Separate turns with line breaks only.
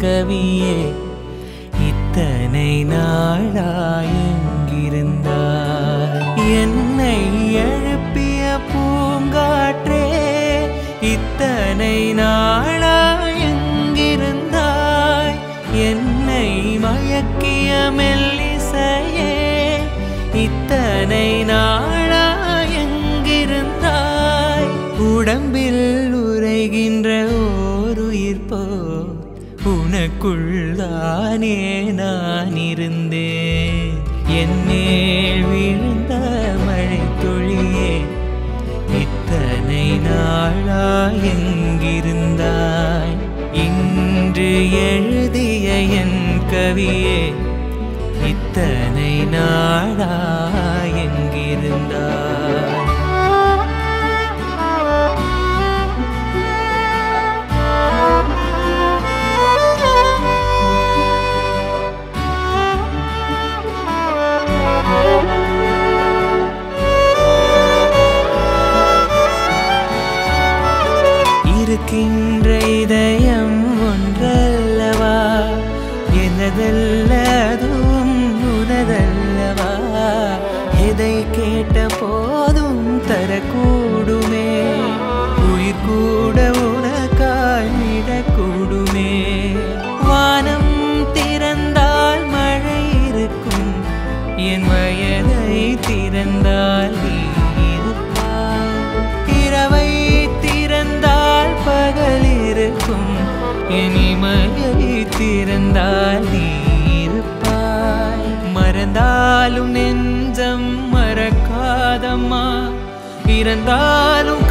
கவியே இத்தனை நாளாயங்கிருந்தார் என்னை எழுப்பிய பூங்காற்றே இத்தனை நாளாயங்கிருந்தாய் என்னை மயக்கிய மெல்லிசையே இத்தனை நாளாயங்கிருந்தாய் உடம்பில் உரைகின்ற ஓருயிர் போ உனக்குள்ளானே நான் இருந்தேன் என்னேல் விழுந்த மழை துளியே இத்தனை நாளா எங்கிருந்தாய் இன்று எழுதிய என் கவியே இத்தனை நாளா எங்கிருந்தாய் இருக்கின்ற இதயம் ஒன்றல்லவா எனதல்ல அதுவும் உனதல்லவா எதை கேட்ட போதும் தரக்கூடுமே உயிர் கூட உனக்காய் விடக்கூடுமே வானம் திறந்தால் மழை இருக்கும் என் வயதை திறந்தால் நீ இருப்பாய் இரவை திறந்தால் பகல் இருக்கும் என் இமையை திறந்தால் நீ இருப்பாய் மறந்தாலும் நெஞ்சம் மறக்காதம்மா இறந்தாலும்